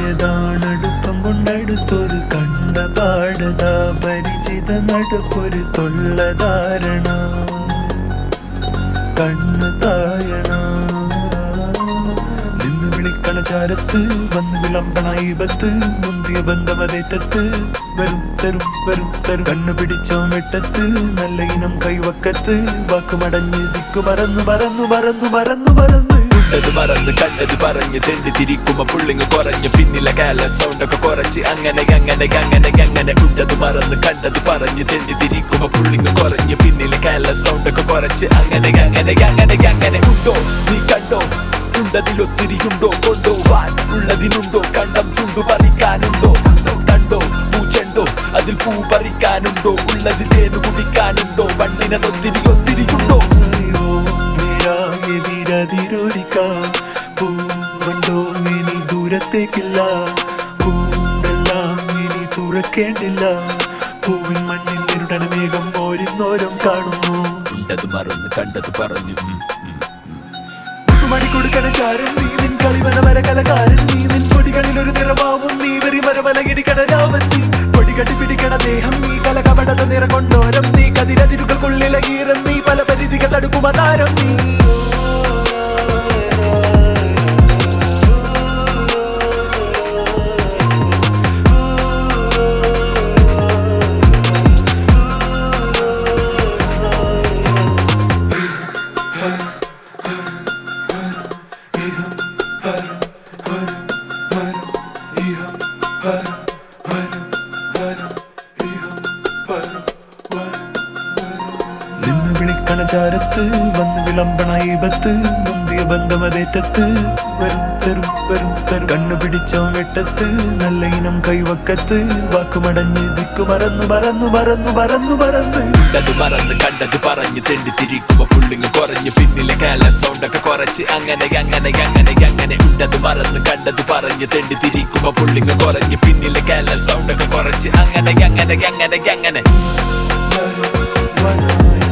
പോയതാണടുപ്പം കൊണ്ടടുത്തൊരു കണ്ട പാടതാ പരിചിത നടപ്പൊരു തൊള്ളധാരണ കണ്ണ് തായണ നിന്ന് വിളിക്കണ ചാരത്ത് വന്ന് വിളമ്പണ ഈപത്ത് മുന്തിയ ബന്ധമതേറ്റത്ത് വരും തരും വരും തരും കണ്ണു പിടിച്ചോ വെട്ടത്ത് നല്ല ഇനം കൈവക്കത്ത് വാക്കുമടഞ്ഞ് ദിക്കു മറന്നു മറന്നു മറന്നു മറന്നു മറന്ന് കണ്ടത് മറന്ന് കണ്ടത് പറഞ്ഞ് തെണ്ടി തിരിക്കുമ്പോ പുള്ളിങ് കുറഞ്ഞ് പിന്നിലെ കാല സൗണ്ട് ഒക്കെ കുറച്ച് അങ്ങനെ അങ്ങനെ അങ്ങനെ അങ്ങനെ ഉണ്ടത് മറന്ന് കണ്ടത് പറഞ്ഞ് തെണ്ടി തിരിക്കുമ്പോ പുള്ളിങ് കുറഞ്ഞ് പിന്നിലെ കാല സൗണ്ട് ഒക്കെ കുറച്ച് അങ്ങനെ അങ്ങനെ അങ്ങനെ അങ്ങനെ ഉണ്ടോ നീ കണ്ടോ ഉണ്ടതിലൊത്തിരിയുണ്ടോ കൊണ്ടുപോവാൻ ഉള്ളതിനുണ്ടോ കണ്ടം തുണ്ടു പറിക്കാനുണ്ടോ കണ്ടോ കണ്ടോ പൂച്ചെണ്ടോ അതിൽ പൂ പറിക്കാനുണ്ടോ ഉള്ളതിൽ തേനു കുടിക്കാനുണ്ടോ വണ്ണിനതൊത്തിരി ഒത്തിരിയുണ്ടോ അയ്യോ നേരായ വിരതിരൊരിക്കാം പൂവണ്ടോ ഇനി ദൂരത്തേക്കില്ല പൂവെല്ലാം ഇനി തുറക്കേണ്ടില്ല പൂവിൻ മണ്ണിൽ ഇരുടണ മേഘം ഓരിന്നോരം കാണുന്നു ഉണ്ടത് മറന്ന് കണ്ടത് പറഞ്ഞു ഉം, ഉം. മണി കൊടുക്കണ ചാരൻ നീ നിൻ കളിമല മര കലകാരൻ നീ നിൻ പൊടികളിൽ ഒരു നിറമാവും നീ വെറി മരമല ഇടിക്കണ രാവൻ നീ പൊടികട്ടി പിടിക്കണ ദേഹം നീ കല കപടത നിറ കൊണ്ടോരം നീ കതിരതിരുകൾക്കുള്ളിലെ ഗീരം നീ പല പരിധിക തടുക്കുമതാരം നീ നിന്ന് വിളിക്കണ ചാരത്ത് വന്ന് വിളമ്പണ ഈപത്ത് മുന്തിയ ബന്ധമതേറ്റത്ത് വരും തരും വരും തരും കണ്ണു പിടിച്ചോ വെട്ടത്ത് നല്ല ഇനം കൈവക്കത്ത് വാക്കുമടഞ്ഞ് ദിക്കു മറന്നു മറന്നു മറന്നു മറന്നു മറന്ന് കണ്ടത് മറന്ന് കണ്ടത് പറഞ്ഞ് തെണ്ടി തിരിക്കുമ്പോ പുള്ളിങ് കുറഞ്ഞ് പിന്നിലെ കാല സൗണ്ട് ഒക്കെ കുറച്ച് അങ്ങനെ അങ്ങനെ അങ്ങനെ അങ്ങനെ ഉണ്ടത് മറന്ന് കണ്ടത് പറഞ്ഞ് തെണ്ടി തിരിക്കുമ്പോ പുള്ളിങ് കുറഞ്ഞ് പിന്നിലെ കാല സൗണ്ട് ഒക്കെ കുറച്ച് അങ്ങനെ അങ്ങനെ അങ്ങനെ അങ്ങനെ വനായി